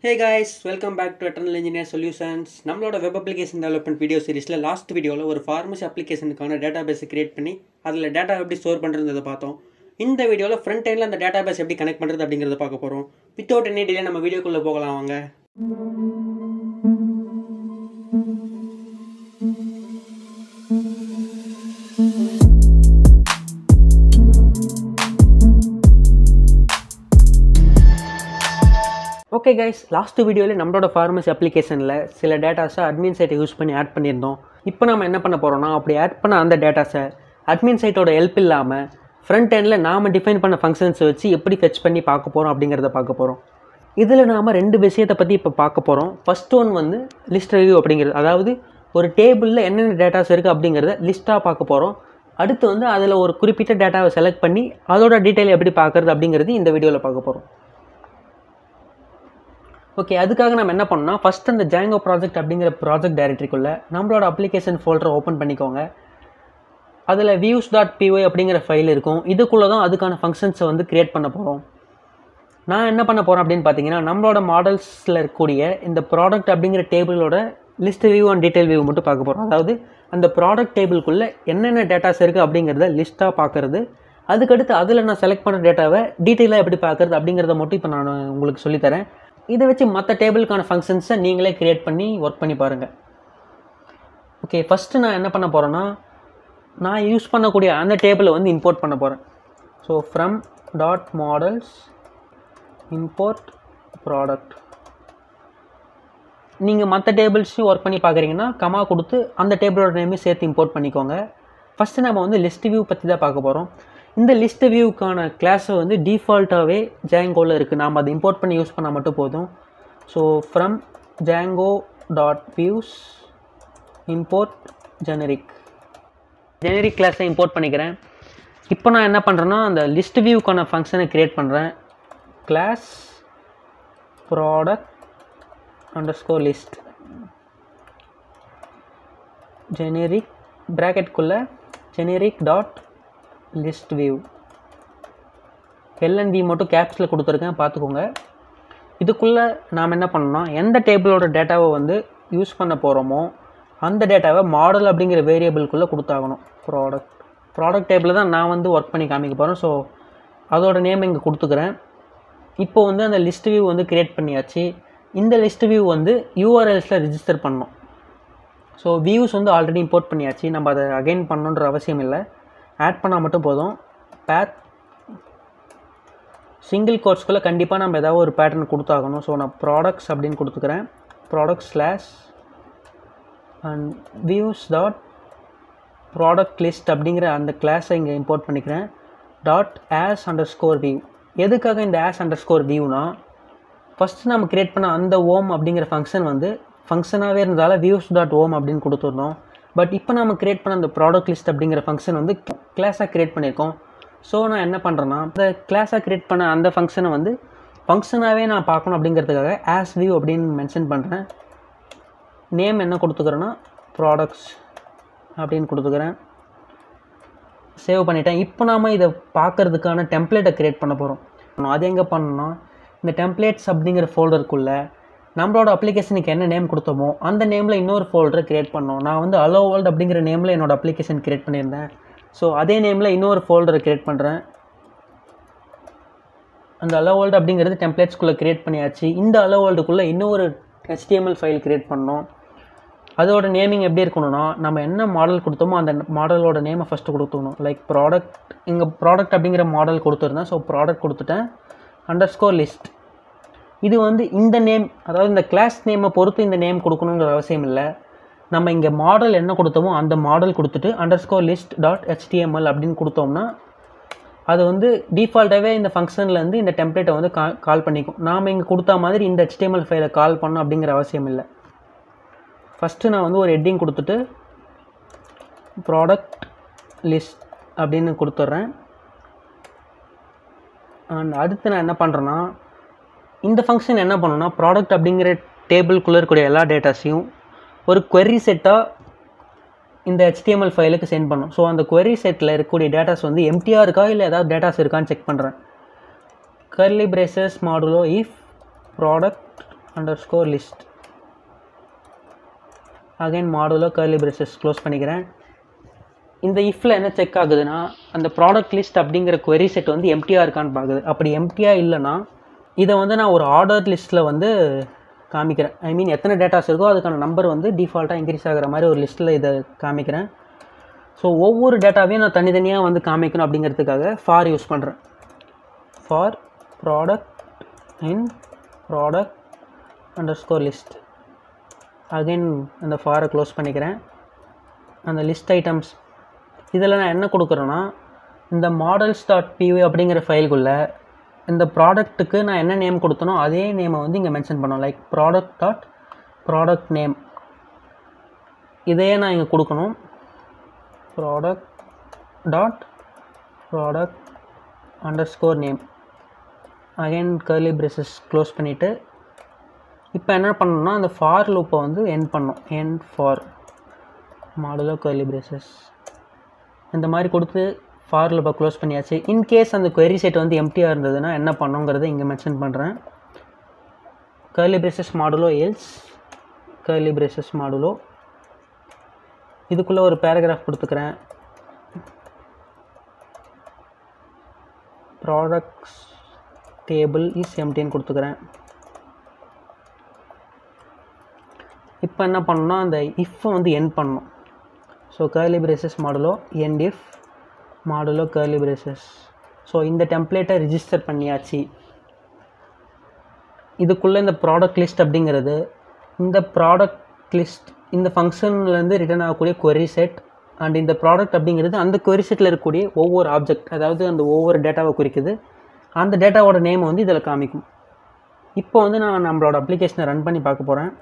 hey guys welcome back to Eternal Engineer Solutions நம்மளோட web application development video சீரிஸில் last வீடியோவில் ஒரு pharmacy அப்ளிகேஷனுக்கான டேட்டா பேஸை கிரியேட் பண்ணி அதில் டேட்டா எப்படி ஸ்டோர் பண்ணுறதை பார்த்தோம் இந்த வீடியோவில் ஃப்ரண்ட் எண்டில் அந்த டேட்டா பேஸ் எப்படி கனெக்ட் பண்ணுறது அப்படிங்கிறத பார்க்க போகிறோம் வித்தவுட் எனி டிலே நம்ம வீடியோக்குள்ளே போகலாம் வாங்க ஓகே கைஸ் லாஸ்ட் வீடியோவில் நம்மளோட ஃபார்மசி அப்ளிகேஷனில் சில டேட்டாஸை அட்மின் சைட்டை யூஸ் பண்ணி ஆட் பண்ணியிருந்தோம் இப்போ நம்ம என்ன பண்ண போகிறோம்னா அப்படி ஆட் பண்ண அந்த டேட்டாஸை அட்மின் சைட்டோட ஹெல்ப் இல்லாமல் ஃப்ரண்ட் எண்டில் நாம் டிஃபைன் பண்ண ஃபங்க்ஷன்ஸை வச்சு எப்படி ஃபெச் பண்ணி பார்க்க போகிறோம் அப்படிங்கிறத பார்க்க போகிறோம் இதில் நாம் ரெண்டு விஷயத்தை பற்றி இப்போ பார்க்க போகிறோம் ஃபஸ்ட் ஒன் வந்து லிஸ்ட் ரிவ்யூ அப்படிங்கிறது அதாவது ஒரு டேபிளில் என்னென்ன டேட்டாஸ் இருக்குது அப்படிங்கிறத லிஸ்ட்டாக பார்க்க போகிறோம் அடுத்து வந்து அதில் ஒரு குறிப்பிட்ட டேட்டாவை செலக்ட் பண்ணி அதோட டீட்டெயில் எப்படி பார்க்குறது அப்படிங்கிறது இந்த வீடியோவில் பார்க்க போகிறோம் ஓகே அதுக்காக நம்ம என்ன பண்ணோம்னா ஃபஸ்ட் அந்த ஜாங்கோ ப்ராஜெக்ட் அப்படிங்கிற ப்ராஜெக்ட் டைரக்டரிக்குள்ளே நம்மளோட அப்ளிகேஷன் ஃபோல்டரை ஓப்பன் பண்ணிக்கோங்க அதில் வியூஸ் டாட் பிஒய் அப்படிங்கிற ஃபைல் இருக்கும் இதுக்குள்ளே தான் அதுக்கான ஃபங்க்ஷன்ஸை வந்து க்ரியேட் பண்ண போகிறோம் நான் என்ன பண்ண போகிறேன் அப்படின்னு பார்த்தீங்கன்னா நம்மளோட மாடல்ஸில் இருக்கக்கூடிய இந்த ப்ராடக்ட் அப்படிங்கிற டேபிளோட list view and detail view மட்டும் பார்க்க போகிறோம் அதாவது அந்த ப்ராடக்ட் டேபிளுக்குள்ளே என்னென்ன டேட்டாஸ் இருக்குது அப்படிங்கிறத லிஸ்ட்டாக பார்க்குறது அதுக்கடுத்து அதில் நான் செலக்ட் பண்ண டேட்டாவை டீட்டெயிலாக எப்படி பார்க்குறது அப்படிங்கிறத மட்டும் இப்போ நான் உங்களுக்கு சொல்லித்தரேன் இதை வச்சு மற்ற டேபிளுக்கான ஃபங்க்ஷன்ஸை நீங்களே க்ரியேட் பண்ணி ஒர்க் பண்ணி பாருங்கள் ஓகே ஃபஸ்ட்டு நான் என்ன பண்ண போகிறேன்னா நான் யூஸ் பண்ணக்கூடிய அந்த டேபிளை வந்து இம்போர்ட் பண்ண போகிறேன் so from dot models import product நீங்கள் மற்ற டேபிள்ஸையும் ஒர்க் பண்ணி பார்க்குறீங்கன்னா கமா கொடுத்து அந்த டேபிளோட நேமையும் சேர்த்து இம்போர்ட் பண்ணிக்கோங்க ஃபஸ்ட்டு நம்ம வந்து லிஸ்ட் வியூ பற்றி தான் பார்க்க போகிறோம் இந்த லிஸ்ட் வியூக்கான கிளாஸை வந்து டிஃபால்ட்டாகவே ஜாங்கோவில் இருக்குது நாம் அதை இம்போர்ட் பண்ணி யூஸ் பண்ணால் மட்டும் போதும் so from Django dot views import generic generic கிளாஸை இம்போர்ட் பண்ணிக்கிறேன் இப்போ நான் என்ன பண்ணுறேன்னா அந்த லிஸ்ட் வியூக்கான ஃபங்க்ஷனை க்ரியேட் பண்ணுறேன் class product under score list generic ப்ராக்கெட்குள்ளே generic dot list view LNV மட்டும் கேப்ஸில் கொடுத்துருக்கேன் பார்த்துக்கோங்க இதுக்குள்ளே நாம் என்ன பண்ணோம்னா எந்த டேபிளோட டேட்டாவை வந்து யூஸ் பண்ண போகிறோமோ அந்த டேட்டாவை மாடல் அப்படிங்கிற வேரியபிள்குள்ளே கொடுத்தாகணும் ப்ராடக்ட் ப்ராடக்ட் டேபிளில் தான் நான் வந்து ஒர்க் பண்ணி காமிக்க போகிறேன் ஸோ அதோட நேம் இங்கே கொடுத்துக்கிறேன் இப்போ வந்து அந்த லிஸ்ட் வியூ வந்து க்ரியேட் பண்ணியாச்சு இந்த லிஸ்ட் வியூ வந்து யூஆர்எல்ஸில் ரிஜிஸ்டர் பண்ணணும் ஸோ வியூஸ் வந்து ஆல்ரெடி இம்போர்ட் பண்ணியாச்சு நம்ம அதை அகைன் பண்ணணுன்ற அவசியம் இல்லை ஆட் பண்ணால் மட்டும் போதும் பேத் சிங்கிள் கோர்ஸ்க்குள்ளே கண்டிப்பாக நம்ம ஏதாவது ஒரு பேட்டர்ன் கொடுத்தாகணும் ஸோ நான் ப்ராடக்ட்ஸ் அப்படின்னு கொடுத்துக்கிறேன் product slash and views dot product list அப்படிங்கிற அந்த கிளாஸை இங்கே இம்போர்ட் பண்ணிக்கிறேன் dot as under score view எதுக்காக இந்த ஆஸ் அண்டர் ஸ்கோர் வியூனா ஃபஸ்ட்டு நம்ம க்ரியேட் பண்ண அந்த ஓம் அப்படிங்கிற ஃபங்க்ஷன் வந்து ஃபங்க்ஷனாகவே இருந்தாலும் வியூஸ் டாட் ஓம் அப்படின்னு கொடுத்துருந்தோம் பட் இப்போ நம்ம க்ரியேட் பண்ண அந்த ப்ராடக்ட் லிஸ்ட் அப்படிங்கிற ஃபங்க்ஷன் வந்து கிளாஸாக க்ரியேட் பண்ணியிருக்கோம் ஸோ நான் என்ன பண்ணுறேன்னா அந்த கிளாஸாக க்ரியேட் பண்ண அந்த ஃபங்க்ஷனை வந்து ஃபங்க்ஷனாகவே நான் பார்க்கணும் அப்படிங்கிறதுக்காக ஆஸ் வியூ அப்படின்னு மென்ஷன் பண்ணுறேன் நேம் என்ன கொடுத்துக்கிறேன்னா ப்ராடக்ட்ஸ் அப்படின்னு கொடுத்துக்கிறேன் சேவ் பண்ணிட்டேன் இப்போ நாம் இதை பார்க்குறதுக்கான டெம்ப்ளேட்டை க்ரியேட் பண்ண போகிறோம் அது எங்கே பண்ணணும்னா இந்த டெம்ப்ளேட்ஸ் அப்படிங்கிற ஃபோல்டருக்குள்ளே நம்மளோட அப்ளிகேஷனுக்கு என்ன நேம் கொடுத்தோமோ அந்த நேமில் இன்னொரு ஃபோல்டரை க்ரியேட் பண்ணோம் நான் வந்து அலோ வேர்ல்டு அப்படிங்கிற நேமில் என்னோடய அப்ளிகேஷன் க்ரியேட் பண்ணியிருந்தேன் ஸோ அதே நேமில் இன்னொரு ஃபோல்டரை க்ரியேட் பண்ணுறேன் அந்த அலோ வேர்ல்டு அப்படிங்கிறது டெம்ப்ளேட்ஸ்குள்ளே க்ரியேட் பண்ணியாச்சு இந்த அலோ வேர்ல்டுக்குள்ளே இன்னொரு ஹெச்டிஎம்எல் ஃபைல் க்ரியேட் பண்ணோம் அதோட நேமிங் எப்படி இருக்கணும்னா நம்ம என்ன மாடல் கொடுத்தோமோ அந்த மாடலோட நேமை ஃபஸ்ட்டு கொடுத்துக்கணும் லைக் ப்ராடக்ட் இங்கே ப்ராடக்ட் அப்படிங்கிற மாடல் கொடுத்துருந்தேன் ஸோ ப்ராடக்ட் கொடுத்துட்டேன் அண்டர் ஸ்கோர் லிஸ்ட் இது வந்து இந்த நேம் அதாவது இந்த கிளாஸ் நேமை பொறுத்து இந்த நேம் கொடுக்கணுங்கிற அவசியம் இல்லை நம்ம இங்கே மாடல் என்ன கொடுத்தோமோ அந்த மாடல் கொடுத்துட்டு under score list dot HTML அப்படின்னு கொடுத்தோம்னா அது வந்து டிஃபால்ட்டாகவே இந்த ஃபங்க்ஷன்லேருந்து இந்த டெம்ப்ளேட்டை வந்து கா கால் பண்ணிக்கும் நாம் இங்கே கொடுத்தா மாதிரி இந்த ஹெச்டிஎம்எல் ஃபைலை கால் பண்ணணும் அப்படிங்கிற அவசியம் இல்லை ஃபஸ்ட்டு நான் வந்து ஒரு ஹெட்டிங் கொடுத்துட்டு ப்ராடக்ட் லிஸ்ட் அப்படின்னு கொடுத்துட்றேன் அண்ட் அடுத்து நான் என்ன பண்ணுறேன்னா இந்த ஃபங்க்ஷன் என்ன பண்ணுன்னா ப்ராடக்ட் அப்படிங்கிற டேபிள்குள்ளே இருக்கக்கூடிய எல்லா டேட்டாஸையும் ஒரு query செட்டாக இந்த ஹெச்டிஎம்எல் ஃபைலுக்கு சென்ட் பண்ணும் ஸோ அந்த query செட்டில் இருக்கக்கூடிய டேட்டாஸ் வந்து எம்டியாக இருக்கா இல்லை ஏதாவது டேட்டாஸ் இருக்கான்னு செக் பண்ணுறேன் curly braces modulo if product under score list again modulo curly braces close பண்ணிக்கிறேன் இந்த இஃப்பில் என்ன செக் ஆகுதுன்னா அந்த ப்ராடக்ட் லிஸ்ட் அப்படிங்கிற query செட் வந்து எம்டியாக இருக்கான்னு பார்க்குது அப்படி எம்டியாக இல்லைன்னா இதை வந்து நான் ஒரு ஆர்டர் லிஸ்ட்டில் வந்து காமிக்கிறேன் ஐ மீன் எத்தனை டேட்டாஸ் இருக்கோ அதுக்கான நம்பர் வந்து டிஃபால்ட்டாக இன்க்ரீஸ் ஆகிற மாதிரி ஒரு லிஸ்ட்டில் இதை காமிக்கிறேன் ஸோ ஒவ்வொரு டேட்டாவையும் நான் தனித்தனியாக வந்து காமிக்கணும் அப்படிங்கிறதுக்காக ஃபார் யூஸ் பண்ணுறேன் for product in product under score list again அந்த ஃபாரை க்ளோஸ் பண்ணிக்கிறேன் அந்த லிஸ்ட் ஐட்டம்ஸ் இதில் நான் என்ன கொடுக்குறேன்னா இந்த மாடல்ஸ் டாட் பிவி அப்படிங்கிற ஃபைல்குள்ளே இந்த ப்ராடக்ட்டுக்கு நான் என்ன நேம் கொடுத்தனோ அதே நேமை வந்து இங்கே மென்ஷன் பண்ணோம் like product dot product name இதையே நான் இங்கே கொடுக்கணும் product dot product under score name again curly braces close பண்ணிவிட்டு இப்போ என்ன பண்ணணும்னா அந்த ஃபார் லூப்பை வந்து என் பண்ணோம் என் ஃபார் மாடலோ கர்லி பிரேசஸ் இந்த மாதிரி கொடுத்து ஃபார் லூப்பை க்ளோஸ் பண்ணியாச்சு இன்கேஸ் அந்த query செட் வந்து எம்டியாக இருந்ததுன்னா என்ன பண்ணுங்கிறத இங்கே மென்ஷன் பண்ணுறேன் curly braces modulo else curly braces modulo இதுக்குள்ளே ஒரு பேராகிராஃப் கொடுத்துக்கிறேன் ப்ராடக்ட்ஸ் டேபிள் இஸ் எம்டின்னு கொடுத்துக்கிறேன் இப்போ என்ன பண்ணணும்னா அந்த இஃப்பை வந்து என் பண்ணணும் ஸோ கர்லி பிரேசஸ் மாடலோ எண்ட் இஃப் மாடலோ கர்லி பிரேசஸ் ஸோ இந்த டெம்ப்ளேட்டை ரிஜிஸ்டர் பண்ணியாச்சு இதுக்குள்ளே இந்த ப்ராடக்ட் லிஸ்ட் அப்படிங்கிறது இந்த ப்ராடக்ட் லிஸ்ட் இந்த ஃபங்க்ஷன்லேருந்து ரிட்டர்ன் ஆகக்கூடிய query செட் அண்ட் இந்த ப்ராடக்ட் அப்படிங்கிறது அந்த query செட்டில் இருக்கக்கூடிய ஒவ்வொரு ஆப்ஜெக்ட் அதாவது அந்த ஒவ்வொரு டேட்டாவை குறிக்குது அந்த டேட்டாவோட நேம் வந்து இதில் காமிக்கும் இப்போ வந்து நான் நம்மளோட அப்ளிகேஷனை ரன் பண்ணி பார்க்க போகிறேன்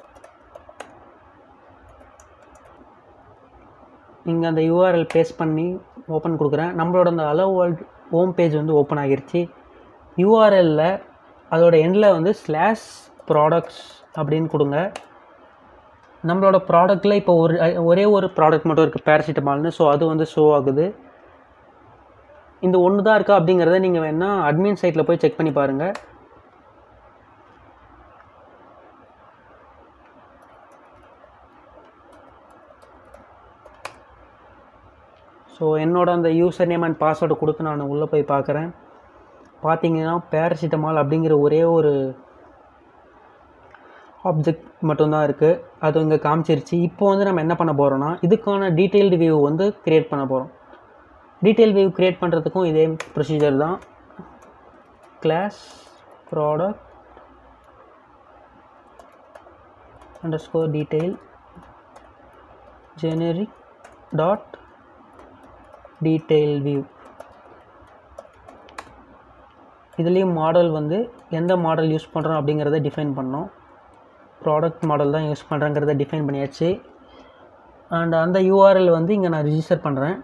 இங்கே அந்த யூஆர்எல் பேஸ்ட் பண்ணி ஓப்பன் கொடுக்குறேன் நம்மளோட அந்த அலோ வேர்ல்ட் ஹோம் பேஜ் வந்து ஓப்பன் ஆகிருச்சு யூஆர்எல்லில் அதோட எண்டில் வந்து ஸ்லாஷ் ப்ராடக்ட்ஸ் அப்படின்னு கொடுங்க நம்மளோட ப்ராடக்ட்டில் இப்போ ஒரு ஒரே ஒரு ப்ராடக்ட் மட்டும் இருக்குது பேராசிட்டமால்னு ஸோ அது வந்து ஷோ ஆகுது இந்த ஒன்று தான் இருக்கா அப்படிங்கிறத நீங்கள் வேணால் அட்மின் சைட்டில் போய் செக் பண்ணி பாருங்கள் ஸோ என்னோட அந்த யூசர் நேம் அண்ட் பாஸ்வேர்டு கொடுத்து நான் உள்ளே போய் பார்க்குறேன் பார்த்தீங்கன்னா பேராசிட்டமால் அப்படிங்கிற ஒரே ஒரு ஆப்ஜெக்ட் மட்டும்தான் இருக்குது அது இங்கே காமிச்சிருச்சு இப்போ வந்து நம்ம என்ன பண்ண போகிறோம்னா இதுக்கான டீட்டெயில்டு வியூ வந்து க்ரியேட் பண்ண போகிறோம் டீட்டெயில் வியூ க்ரியேட் பண்ணுறதுக்கும் இதே ப்ரொசீஜர் தான் class product under score detail generic dot detail view இதுலேயும் மாடல் வந்து எந்த மாடல் யூஸ் பண்ணுறோம் அப்படிங்கிறத டிஃபைன் பண்ணோம் ப்ராடக்ட் மாடல் தான் யூஸ் பண்ணுறேங்கிறத டிஃபைன் பண்ணியாச்சு அண்ட் அந்த யூஆர்எல் வந்து இங்கே நான் ரிஜிஸ்டர் பண்ணுறேன்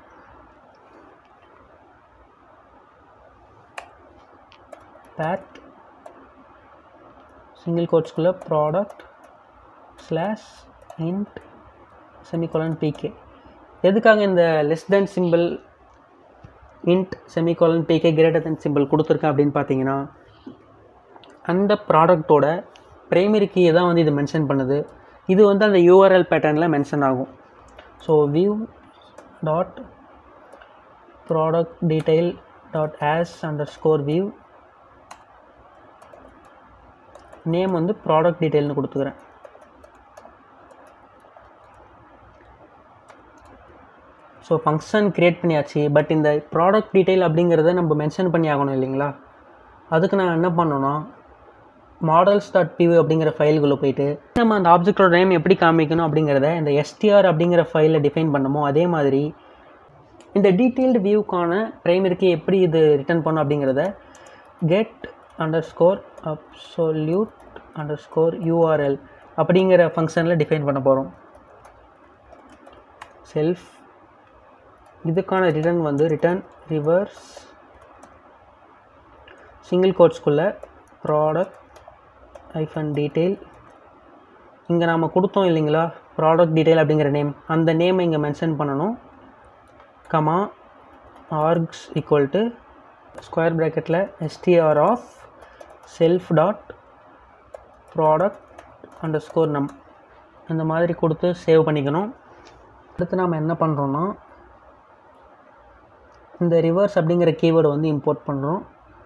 பேட் சிங்கிள் கோட்ஸ்குள்ளே product slash int semicolon PK எதுக்காக இந்த less than symbol int semicolon PK greater than symbol கொடுத்துருக்கேன் அப்படின்னு பார்த்தீங்கன்னா அந்த ப்ராடக்டோட ப்ரைமரி கீயை தான் வந்து இது மென்ஷன் பண்ணுது இது வந்து அந்த யூஆர்எல் பேட்டர்னில் மென்ஷன் ஆகும் so view dot product detail dot as under score view name வந்து ப்ராடக்ட் டீட்டெயில்னு கொடுத்துக்கிறேன் ஸோ ஃபங்க்ஷன் க்ரியேட் பண்ணியாச்சு பட் இந்த ப்ராடக்ட் டீட்டெயில் அப்படிங்கிறத நம்ம மென்ஷன் பண்ணி ஆகணும் இல்லைங்களா அதுக்கு நான் என்ன பண்ணணும்னா மாடல்ஸ் டாட் பிவி அப்படிங்கிற ஃபைலுக்குள்ளே போயிட்டு நம்ம அந்த ஆப்ஜெக்டோட நேம் எப்படி காமிக்கணும் அப்படிங்கிறத இந்த எஸ்டிஆர் அப்படிங்கிற ஃபைலில் டிஃபைன் பண்ணமோ அதே மாதிரி இந்த டீட்டெயில்டு வியூக்கான ப்ரைமரிக்கு எப்படி இது ரிட்டர்ன் பண்ணும் அப்படிங்கிறத get under score absolute under score URL அப்படிங்கிற ஃபங்க்ஷனில் டிஃபைன் பண்ண போகிறோம் செல்ஃப் இதுக்கான ரிட்டர்ன் வந்து ரிட்டர்ன் ரிவர்ஸ் சிங்கிள் கோட்ஸ்குள்ளே ப்ராடக்ட் ஐஃபன் டீட்டெயில் இங்கே நாம் கொடுத்தோம் இல்லைங்களா ப்ராடக்ட் டீட்டெயில் அப்படிங்கிற நேம் அந்த நேமை இங்கே மென்ஷன் பண்ணணும் comma args equal to square ப்ராக்கெட்டில் str of self dot product under score நம் இந்த மாதிரி கொடுத்து சேவ் பண்ணிக்கணும் அடுத்து நாம் என்ன பண்ணுறோன்னா இந்த ரிவர்ஸ் அப்படிங்கிற கீவேர்டை வந்து இம்போர்ட் பண்ணுறோம்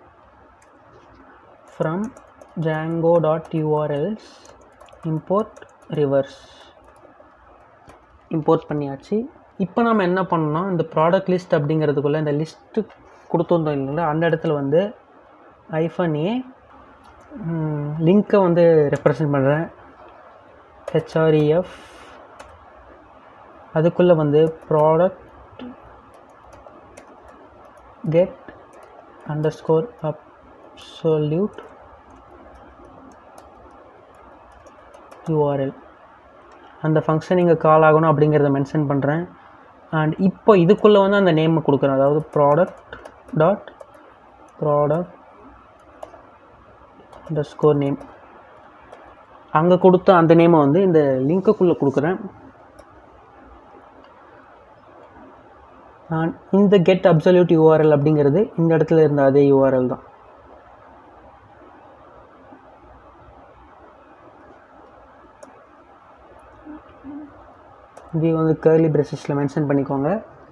ஃப்ரம் ஜாங்கோ டாட் யூஆர்எல்ஸ் இம்போர்ட் ரிவர்ஸ் இம்போர்ட் பண்ணியாச்சு இப்போ நம்ம என்ன பண்ணோம்னா இந்த ப்ராடக்ட் லிஸ்ட் அப்படிங்கிறதுக்குள்ளே இந்த லிஸ்ட்டு கொடுத்துருந்தோம் இல்லைங்களா அந்த இடத்துல வந்து ஐஃபன் ஏ லிங்க்கை வந்து ரெப்ரசன்ட் பண்ணுறேன் ஹெச்ஆர்இஎஃப் அதுக்குள்ளே வந்து product get under score absolute URL அந்த ஃபங்க்ஷன் இங்கே கால் ஆகணும் அப்படிங்கிறத மென்ஷன் பண்ணுறேன் அண்ட் இப்போ இதுக்குள்ளே வந்து அந்த நேமை கொடுக்குறேன் அதாவது product dot product under score name அங்கே கொடுத்த அந்த நேமை வந்து இந்த லிங்க்குள்ளே கொடுக்குறேன் நான் இந்த கெட் அப்சல்யூட் யூஆர்எல் அப்படிங்கிறது இந்த இடத்துல இருந்த அதே யூஆர்எல் தான் இது வந்து கேர்லி பிரஷஸில் மென்ஷன் பண்ணிக்கோங்க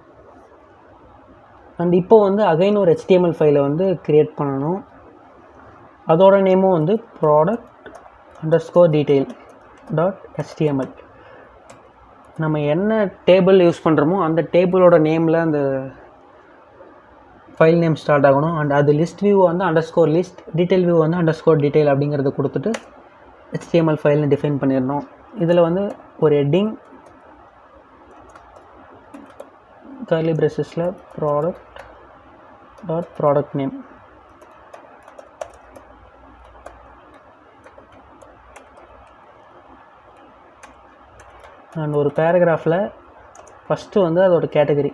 அண்ட் இப்போ வந்து அகைன் ஒரு ஹெச்டிஎம்எல் ஃபைலை வந்து க்ரியேட் பண்ணணும் அதோட நேமும் வந்து product under score detail dot HTML நம்ம என்ன டேபிள் யூஸ் பண்ணுறோமோ அந்த டேபிளோட நேமில் அந்த ஃபைல் நேம் ஸ்டார்ட் ஆகணும் அண்ட் அது லிஸ்ட் வியூ வந்து under score list detail view வந்து அண்டர் ஸ்கோர் டீட்டெயில் அப்படிங்கிறத கொடுத்துட்டு ஹெச்டிஎம்எல் ஃபைல்னு டிஃபைன் பண்ணிடணும் இதில் வந்து ஒரு ஹெட்டிங் கர்லி பிரஷஸில் product dot product name and ஒரு பேராகிராஃபில் ஃபஸ்ட்டு வந்து அதோட கேட்டகரி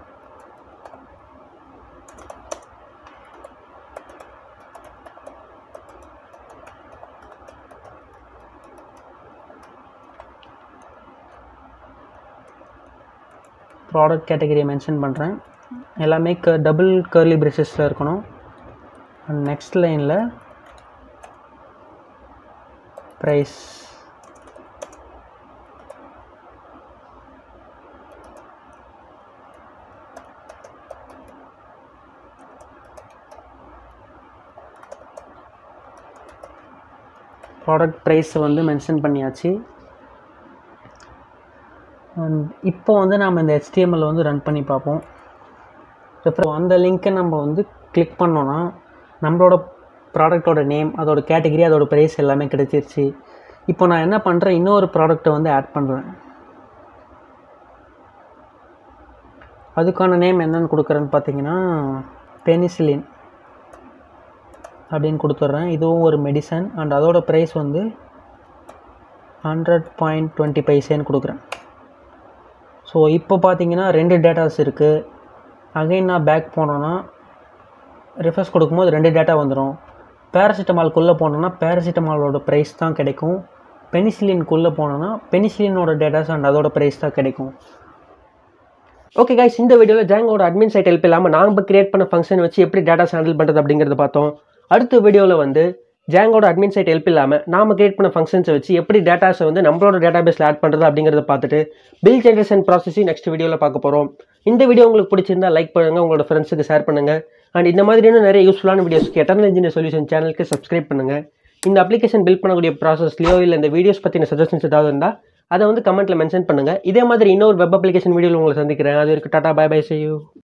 ப்ராடக்ட் கேட்டகரியை மென்ஷன் பண்ணுறேன் எல்லாமே க டபுள் கர்லி பிரஷஸில் இருக்கணும் அண்ட் நெக்ஸ்ட் லைனில் ப்ரைஸ் ப்ராடக்ட் ப்ரைஸை வந்து மென்ஷன் பண்ணியாச்சு அண்ட் இப்போ வந்து நாம் இந்த HTML வந்து ரன் பண்ணி பார்ப்போம் அப்புறம் அந்த லிங்க்கை நம்ம வந்து கிளிக் பண்ணோன்னா நம்மளோட ப்ராடக்டோட நேம் அதோட கேட்டகரி அதோட ப்ரைஸ் எல்லாமே கிடைச்சிருச்சு இப்போ நான் என்ன பண்ணுறேன் இன்னொரு ப்ராடக்ட்டை வந்து ஆட் பண்ணுறேன் அதுக்கான நேம் என்னன்னு கொடுக்குறேன்னு பார்த்தீங்கன்னா பெனிசிலின் அப்படின்னு கொடுத்துட்றேன் இதுவும் ஒரு மெடிசன் அண்ட் அதோட ப்ரைஸ் வந்து ஹண்ட்ரட் பாயிண்ட் டுவெண்ட்டி பைசேன்னு கொடுக்குறேன் ஸோ இப்போ பார்த்தீங்கன்னா ரெண்டு டேட்டாஸ் இருக்குது அகைன் நான் பேக் போனோன்னா ரெஃபர்ஸ் கொடுக்கும்போது ரெண்டு டேட்டா வந்துடும் பேராசிட்டமால்குள்ளே போனோன்னா பேராசிட்டமாலோட ப்ரைஸ் தான் கிடைக்கும் பெனிசிலின்குள்ளே போனோன்னா பெனிசிலினோட டேட்டாஸ் அண்ட் அதோட ப்ரைஸ் தான் கிடைக்கும் ஓகே கைஸ் இந்த வீடியோவில் ஜாங்கோட அட்மின் சைட் ஹெல்ப் இல்லாமல் நாம் கிரியேட் பண்ண ஃபங்க்ஷன் வச்சு எப்படி டேட்டாஸ் ஹேண்டில் பண்ணுறது அப்படிங்கிறத பார்த்தோம் அடுத்த வீடியோவில் வந்து ஜாங்கோட அட்மின் சைட் ஹெல்ப் இல்லாமல் நாம கிரியேட் பண்ண ஃபங்க்ஷன்ஸை வச்சு எப்படி டேட்டாஸை வந்து நம்மளோட டேட்டாபேஸில் ஆட் பண்ணுறது அப்படிங்கிறத பார்த்துட்டு பில் ஜென்ரேஷன் ப்ராசஸையும் நெக்ஸ்ட் வீடியோவில் பார்க்க போகிறோம் இந்த வீடியோ உங்களுக்கு பிடிச்சிருந்தா லைக் பண்ணுங்கள் உங்களோட ஃப்ரெண்ட்ஸுக்கு ஷேர் பண்ணுங்கள் அண்ட் இந்த மாதிரியான நிறைய யூஸ்ஃபுல்லான வீடியோஸ்க்கு எட்டர்னல் இன்ஜினியர் சொல்யூஷன் சேனலுக்கு சப்ஸ்கிரைப் பண்ணுங்கள் இந்த அப்ளிகேஷன் பில்ட் பண்ணக்கூடிய ப்ராசஸ்லையோ இல்லை இந்த வீடியோஸ் பற்றின சஜஷன்ஸ் ஏதாவது இருந்தால் அதை வந்து கமெண்ட்டில் மென்ஷன் பண்ணுங்கள் இதே மாதிரி இன்னொரு வெப் அப்ளிகேஷன் வீடியோவில் உங்களை சந்திக்கிறேன் அது வரைக்கும் டாடா பை பை செய்யூ